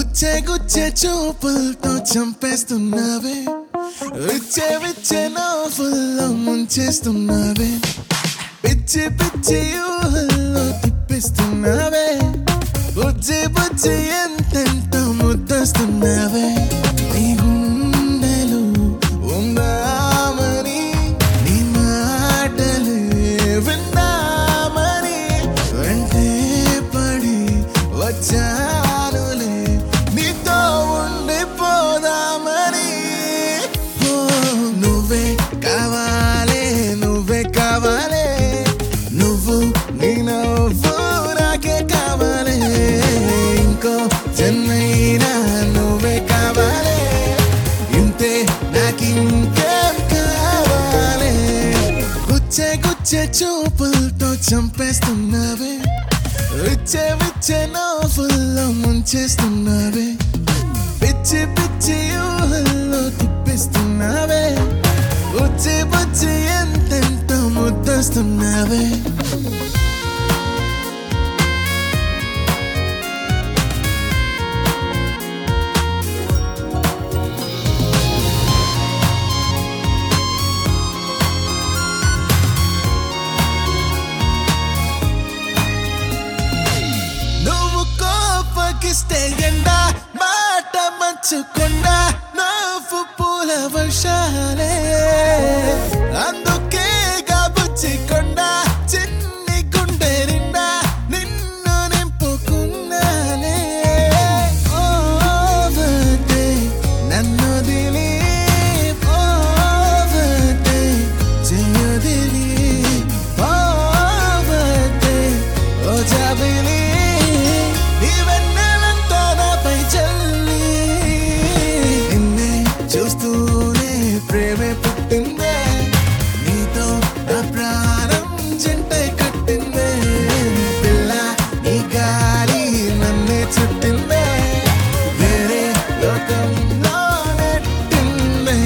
గుచ్చే గుచ్చే చూపులతో చంపేస్తున్నావే విచ్చే విచ్చే నవ్వుల్లో ముంచేస్తున్నావే పిచ్చి పిచ్చి ఊహల్లో తిప్పిస్తున్నావే బుజ్జి బుజ్జి ఎంతెంతో ముద్దస్తున్నావే నీ గుండెలు ఉందామని నీ మాటలే విందామని వెంటే పడి వచ్చానులే నీతో ఉండిపోదామని ఓ, నువ్వే కావాలే నువ్వే కావాలే నువ్వు నీ నవ్వు నాకే కావాలే ఇంకో జన్మైనా నువ్వే కావాలే ఇంతే నాకింకేం కావాలే గుచ్చే గుచ్చే చూపులతో చంపేస్తున్నావే విచ్చే విచ్చే నవ్వుల్లో ముంచేస్తున్నావే పిచ్చి పిచ్చి ఊహల్లో తిప్పిస్తున్నావే బుచ్చి బుచ్చి ఎంతెంతో ముద్దస్తున్నావే నువ్వు కోపగిస్తే ఎండ మాట మంచుకుండా నవ్వు పూల వర్షాలే అందుకే కాబుచ్చికొండ చిన్ని గుండె నిండా నిన్ను నింపుకున్నానే ఓ వదే నన్ను దిలి పోవదే చేయదిలి పోవదే ఓ జాబిలి నీ వెన్నెలంతా నాపై చల్లి నిన్నే చూస్తూనే ప్రేమే పుట్టిందే నీతో నా ప్రాణం జంటై కట్టిందే పిల్ల నీ గాలి నన్నే చుట్టిందే వేరే లోకంలో నెట్టిందే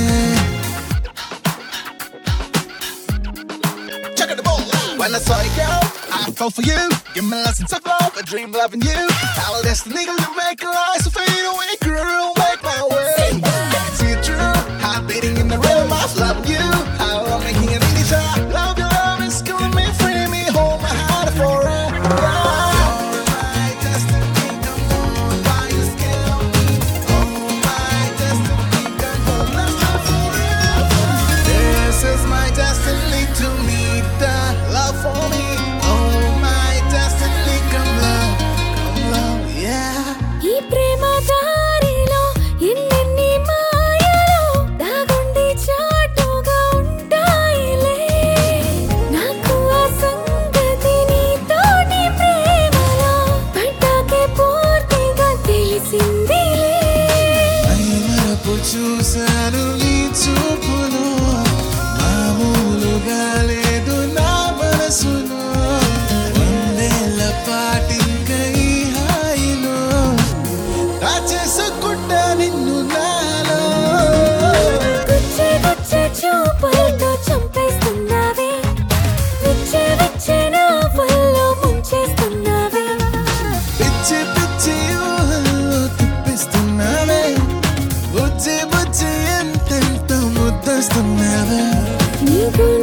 Check out the ball. When I saw you, girl, I fell for you. Give me lessons of love, a dream loving you. Our destiny, you make our eyes fade away, girl. Make my way. See it true, heart beating in the rhythm of loving you. How I'm making it easy. Love your love is killing me, free me, hold my heart forever. You're my destiny, come on, why you scare me? Oh, my destiny, come on, let's live forever. This is my destiny to meet the love for me. Oh, my destiny, come love, come love, yeah. ఈ ప్రేమ దారిలో ఎన్నెన్ని మాయలు దాగుండి చాటుగా ఉంటాయిలే నాకు ఆ సంగతి నీతోటి ప్రేమలో పడ్డాకే పూర్తిగా తెలిసిందిలే మైమరపు చూశాను నీ చూపులో మామూలుగా లేదు నా మనసులో వందేళ్ల పాటింక ఈ హాయిలో దాచేసుకుంటా నిన్ను నాలో గుచ్చే గుచ్చే చూపులతో చంపేస్తున్నావే విచ్చే విచ్చే నవ్వుల్లో ముంచేస్తున్నావే పిచ్చి పిచ్చి ఊహల్లో తిప్పిస్తున్నావే బుజ్జి బుజ్జి ఎంతెంతో ముద్దస్తున్నావే నీకు